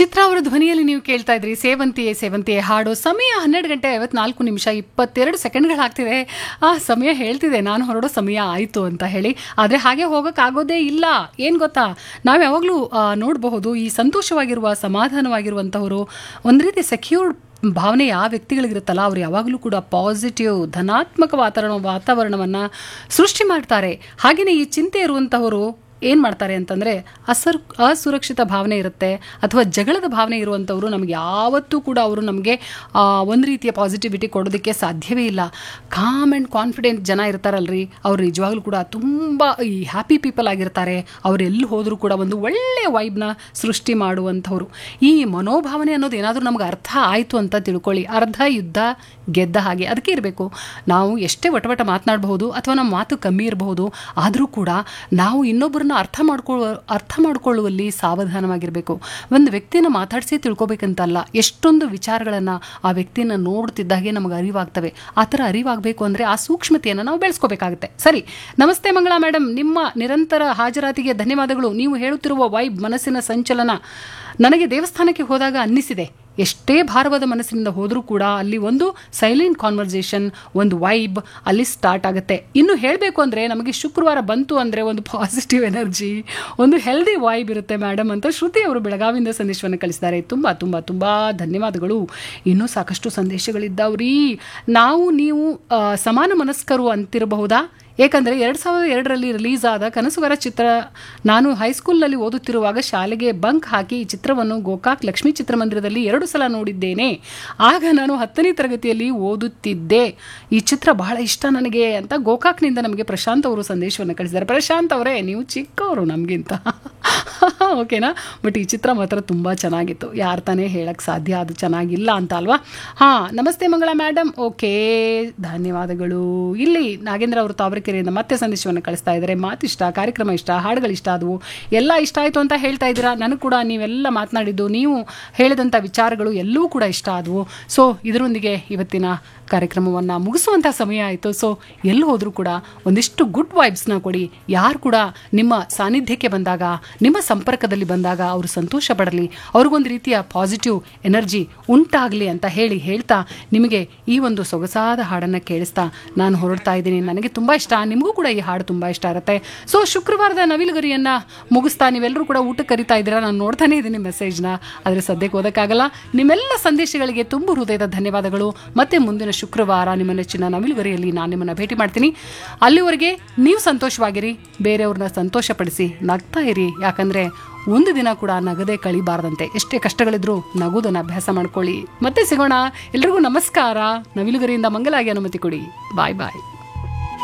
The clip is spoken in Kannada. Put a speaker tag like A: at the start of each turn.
A: ಚಿತ್ರ ಅವರ ಧ್ವನಿಯಲ್ಲಿ ನೀವು ಕೇಳ್ತಾ ಇದ್ರಿ ಸೇವಂತಿಯೇ ಸೇವಂತಿಯೇ ಹಾಡು ಸಮಯ ಹನ್ನೆರಡು ಗಂಟೆ ಐವತ್ನಾಲ್ಕು ನಿಮಿಷ ಇಪ್ಪತ್ತೆರಡು ಸೆಕೆಂಡ್ಗಳಾಗ್ತಿದೆ ಆ ಸಮಯ ಹೇಳ್ತಿದೆ ನಾನು ಹೊರಡೋ ಸಮಯ ಆಯಿತು ಅಂತ ಹೇಳಿ ಆದರೆ ಹಾಗೆ ಹೋಗೋಕ್ಕಾಗೋದೇ ಇಲ್ಲ ಏನು ಗೊತ್ತಾ ನಾವು ಯಾವಾಗಲೂ ನೋಡಬಹುದು ಈ ಸಂತೋಷವಾಗಿರುವ ಸಮಾಧಾನವಾಗಿರುವಂಥವರು ಒಂದು ರೀತಿ ಸೆಕ್ಯೂರ್ಡ್ ಭಾವನೆ ಯಾವ ವ್ಯಕ್ತಿಗಳಿಗಿರುತ್ತಲ್ಲ ಅವ್ರು ಯಾವಾಗಲೂ ಕೂಡ ಪಾಸಿಟಿವ್ ಧನಾತ್ಮಕ ವಾತಾವರಣ ವಾತಾವರಣವನ್ನು ಸೃಷ್ಟಿ ಮಾಡ್ತಾರೆ ಹಾಗೆಯೇ ಈ ಚಿಂತೆ ಇರುವಂಥವರು ಏನು ಮಾಡ್ತಾರೆ ಅಂತಂದರೆ ಅಸರ್ ಅಸುರಕ್ಷಿತ ಭಾವನೆ ಇರುತ್ತೆ ಅಥವಾ ಜಗಳದ ಭಾವನೆ ಇರುವಂಥವ್ರು ನಮಗೆ ಯಾವತ್ತೂ ಕೂಡ ಅವರು ನಮಗೆ ಒಂದು ರೀತಿಯ ಪಾಸಿಟಿವಿಟಿ ಕೊಡೋದಕ್ಕೆ ಸಾಧ್ಯವೇ ಇಲ್ಲ ಕಾಮ್ ಆ್ಯಂಡ್ ಕಾನ್ಫಿಡೆಂಟ್ ಜನ ಇರ್ತಾರಲ್ರಿ ಅವ್ರು ನಿಜವಾಗ್ಲೂ ಕೂಡ ತುಂಬ ಈ ಹ್ಯಾಪಿ ಪೀಪಲ್ ಆಗಿರ್ತಾರೆ ಅವ್ರು ಎಲ್ಲಿ ಹೋದರೂ ಕೂಡ ಒಂದು ಒಳ್ಳೆಯ ವೈಬ್ನ ಸೃಷ್ಟಿ ಮಾಡುವಂಥವ್ರು ಈ ಮನೋಭಾವನೆ ಅನ್ನೋದು ಏನಾದರೂ ನಮ್ಗೆ ಅರ್ಥ ಆಯಿತು ಅಂತ ತಿಳ್ಕೊಳ್ಳಿ ಅರ್ಧ ಯುದ್ಧ ಗೆದ್ದ ಹಾಗೆ ಅದಕ್ಕೆ ಇರಬೇಕು ನಾವು ಎಷ್ಟೇ ವಟವಟ ಮಾತನಾಡಬಹುದು ಅಥವಾ ನಮ್ಮ ಮಾತು ಕಮ್ಮಿ ಇರಬಹುದು ಆದರೂ ಕೂಡ ನಾವು ಇನ್ನೊಬ್ಬರನ್ನ ಅರ್ಥ ಮಾಡ್ಕೊಳ್ಳುವ ಅರ್ಥ ಮಾಡ್ಕೊಳ್ಳುವಲ್ಲಿ ಸಾವಧಾನವಾಗಿರಬೇಕು ಒಂದು ವ್ಯಕ್ತಿನ ಮಾತಾಡಿಸಿ ತಿಳ್ಕೊಬೇಕಂತಲ್ಲ ಎಷ್ಟೊಂದು ವಿಚಾರಗಳನ್ನು ಆ ವ್ಯಕ್ತಿನ ನೋಡ್ತಿದ್ದಾಗೆ ನಮಗೆ ಅರಿವಾಗ್ತವೆ ಆ ಥರ ಅರಿವಾಗಬೇಕು ಅಂದರೆ ಆ ಸೂಕ್ಷ್ಮತೆಯನ್ನು ನಾವು ಬೆಳೆಸ್ಕೋಬೇಕಾಗುತ್ತೆ ಸರಿ ನಮಸ್ತೆ ಮಂಗಳಾ ಮೇಡಮ್ ನಿಮ್ಮ ನಿರಂತರ ಹಾಜರಾತಿಗೆ ಧನ್ಯವಾದಗಳು ನೀವು ಹೇಳುತ್ತಿರುವ ವೈಬ್ ಮನಸ್ಸಿನ ಸಂಚಲನ ನನಗೆ ದೇವಸ್ಥಾನಕ್ಕೆ ಹೋದಾಗ ಅನ್ನಿಸಿದೆ ಎಷ್ಟೇ ಭಾರವಾದ ಮನಸ್ಸಿನಿಂದ ಹೋದರೂ ಕೂಡ ಅಲ್ಲಿ ಒಂದು ಸೈಲೆಂಟ್ ಕಾನ್ವರ್ಸೇಷನ್ ಒಂದು ವೈಬ್ ಅಲ್ಲಿ ಸ್ಟಾರ್ಟ್ ಆಗುತ್ತೆ ಇನ್ನು ಹೇಳಬೇಕು ಅಂದರೆ ನಮಗೆ ಶುಕ್ರವಾರ ಬಂತು ಅಂದರೆ ಒಂದು ಪಾಸಿಟಿವ್ ಎನರ್ಜಿ ಒಂದು ಹೆಲ್ದಿ ವೈಬ್ ಇರುತ್ತೆ ಮೇಡಮ್ ಅಂತ ಶ್ರುತಿ ಅವರು ಬೆಳಗಾವಿಯಿಂದ ಸಂದೇಶವನ್ನು ಕಳಿಸಿದ್ದಾರೆ ತುಂಬ ತುಂಬ ತುಂಬ ಧನ್ಯವಾದಗಳು ಇನ್ನೂ ಸಾಕಷ್ಟು ಸಂದೇಶಗಳಿದ್ದಾವ್ರಿ ನಾವು ನೀವು ಆ, ಸಮಾನ ಮನಸ್ಕರು ಅಂತಿರಬಹುದಾ ಏಕೆಂದರೆ ಎರಡು ಸಾವಿರದ ಎರಡರಲ್ಲಿ ರಿಲೀಸ್ ಆದ ಕನಸುಗಾರ ಚಿತ್ರ ನಾನು ಹೈಸ್ಕೂಲ್ನಲ್ಲಿ ಓದುತ್ತಿರುವಾಗ ಶಾಲೆಗೆ ಬಂಕ್ ಹಾಕಿ ಈ ಚಿತ್ರವನ್ನು ಗೋಕಾಕ್ ಲಕ್ಷ್ಮೀ ಚಿತ್ರಮಂದಿರದಲ್ಲಿ ಎರಡು ಸಲ ನೋಡಿದ್ದೇನೆ ಆಗ ನಾನು ಹತ್ತನೇ ತರಗತಿಯಲ್ಲಿ ಓದುತ್ತಿದ್ದೆ ಈ ಚಿತ್ರ ಬಹಳ ಇಷ್ಟ ನನಗೆ ಅಂತ ಗೋಕಾಕ್ನಿಂದ ನಮಗೆ ಪ್ರಶಾಂತ್ ಅವರು ಸಂದೇಶವನ್ನು ಕಳಿಸಿದ್ದಾರೆ ಪ್ರಶಾಂತ್ ಅವರೇ ನೀವು ಚಿಕ್ಕವರು ನಮಗಿಂತ ಓಕೆನಾ ಬಟ್ ಈ ಚಿತ್ರ ಮಾತ್ರ ತುಂಬ ಚೆನ್ನಾಗಿತ್ತು ಯಾರು ತಾನೇ ಹೇಳಕ್ಕೆ ಸಾಧ್ಯ ಅದು ಚೆನ್ನಾಗಿಲ್ಲ ಅಂತ ಅಲ್ವಾ ಹಾಂ ನಮಸ್ತೆ ಮಂಗಳ ಮೇಡಮ್ ಓಕೆ ಧನ್ಯವಾದಗಳು ಇಲ್ಲಿ ನಾಗೇಂದ್ರ ಅವರು ತಾವರೆಕೆರೆಯಿಂದ ಮತ್ತೆ ಸಂದೇಶವನ್ನು ಕಳಿಸ್ತಾ ಇದ್ದಾರೆ ಮಾತಿಷ್ಟ ಕಾರ್ಯಕ್ರಮ ಇಷ್ಟ ಹಾಡುಗಳು ಇಷ್ಟ ಆದವು ಎಲ್ಲ ಇಷ್ಟ ಆಯಿತು ಅಂತ ಹೇಳ್ತಾ ಇದ್ದೀರಾ ನನಗೆ ಕೂಡ ನೀವೆಲ್ಲ ಮಾತನಾಡಿದ್ದು ನೀವು ಹೇಳಿದಂಥ ವಿಚಾರಗಳು ಎಲ್ಲವೂ ಕೂಡ ಇಷ್ಟ ಆದವು ಸೊ ಇದರೊಂದಿಗೆ ಇವತ್ತಿನ ಕಾರ್ಯಕ್ರಮವನ್ನು ಮುಗಿಸುವಂಥ ಸಮಯ ಆಯಿತು ಸೊ ಎಲ್ಲಿ ಹೋದರೂ ಕೂಡ ಒಂದಿಷ್ಟು ಗುಡ್ ವೈಬ್ಸ್ನ ಕೊಡಿ ಯಾರು ಕೂಡ ನಿಮ್ಮ ಸಾನ್ನಿಧ್ಯಕ್ಕೆ ಬಂದಾಗ ನಿಮ್ಮ ಸಂಪರ್ಕದಲ್ಲಿ ಬಂದಾಗ ಅವರು ಸಂತೋಷ ಪಡಲಿ ಅವ್ರಿಗೊಂದು ರೀತಿಯ ಪಾಸಿಟಿವ್ ಎನರ್ಜಿ ಉಂಟಾಗಲಿ ಅಂತ ಹೇಳಿ ಹೇಳ್ತಾ ನಿಮಗೆ ಈ ಒಂದು ಸೊಗಸಾದ ಹಾಡನ್ನು ಕೇಳಿಸ್ತಾ ನಾನು ಹೊರಡ್ತಾ ಇದ್ದೀನಿ ನನಗೆ ತುಂಬ ಇಷ್ಟ ನಿಮಗೂ ಕೂಡ ಈ ಹಾಡು ತುಂಬ ಇಷ್ಟ ಇರುತ್ತೆ ಸೊ ಶುಕ್ರವಾರದ ನವಿಲುಗರಿಯನ್ನು ಮುಗಿಸ್ತಾ ನೀವೆಲ್ಲರೂ ಕೂಡ ಊಟಕ್ಕೆ ಕರಿತಾ ಇದ್ದೀರಾ ನಾನು ನೋಡ್ತಾನೆ ಇದ್ದೀನಿ ಮೆಸೇಜ್ನ ಆದರೆ ಸದ್ಯಕ್ಕೆ ಓದಕ್ಕಾಗಲ್ಲ ನಿಮ್ಮೆಲ್ಲ ಸಂದೇಶಗಳಿಗೆ ತುಂಬ ಹೃದಯದ ಧನ್ಯವಾದಗಳು ಮತ್ತೆ ಮುಂದಿನ ಶುಕ್ರವಾರ ನಿಮ್ಮ ನೆಚ್ಚಿನ ನವಿಲುಗರಿಯಲ್ಲಿ ನಾನು ನಿಮ್ಮನ್ನು ಭೇಟಿ ಮಾಡ್ತೀನಿ ಅಲ್ಲಿವರೆಗೆ ನೀವು ಸಂತೋಷವಾಗಿರಿ ಬೇರೆಯವ್ರನ್ನ ಸಂತೋಷಪಡಿಸಿ ನಗ್ತಾ ಇರಿ ಯಾಕಂದರೆ ಒಂದು ದಿನ ಕೂಡ ನಗದೇ ಕಳಿಬಾರ್ದಂತೆ ಎಷ್ಟೇ ಕಷ್ಟಗಳಿದ್ರೂ ನಗುವುದನ್ನು ಅಭ್ಯಾಸ ಮಾಡ್ಕೊಳ್ಳಿ ಮತ್ತೆ ಸಿಗೋಣ ಎಲ್ರಿಗೂ ನಮಸ್ಕಾರ ನವಿಲುಗರಿಯಿಂದ ಮಂಗಲಾಗಿ ಅನುಮತಿ ಕೊಡಿ ಬಾಯ್ ಬಾಯ್